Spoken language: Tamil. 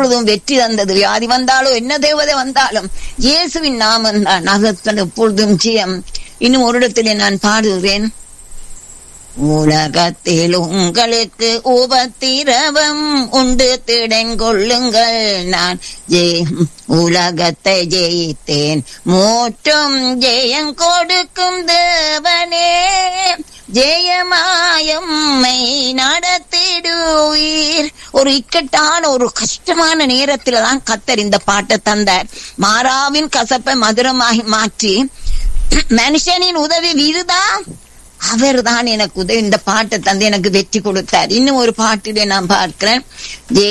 எப்பொழுதும் வெற்றி தந்தது வியாதி வந்தாலும் என்ன தேவதை வந்தாலும் இயேசுவின் நாமம் தான் அதற்கு எப்பொழுதும் ஜெயம் இன்னும் ஒரு இடத்திலே நான் பாடுகிறேன் உலகத்தில் உங்களுக்கு உபத்திரவம் உண்டு திடங்கொள்ளுங்கள் நான் ஜெய் உலகத்தை ஜெயித்தேன் மூற்றும் ஜெயம் கொடுக்கும் தேவனே ஜெயமாயம்மை நடத்திடுவீர் ஒரு இக்கட்டான ஒரு கஷ்டமான நேரத்துல தான் கத்தர் இந்த பாட்டை தந்தார் மாறாவின் கசப்பை மதுரமாகி மாற்றி மனுஷனின் உதவி விருதா அவர் தான் எனக்கு உதவி இந்த பாட்டை தந்து எனக்கு வெற்றி கொடுத்தார் இன்னும் ஒரு பாட்டிலே நான் பார்க்கிறேன்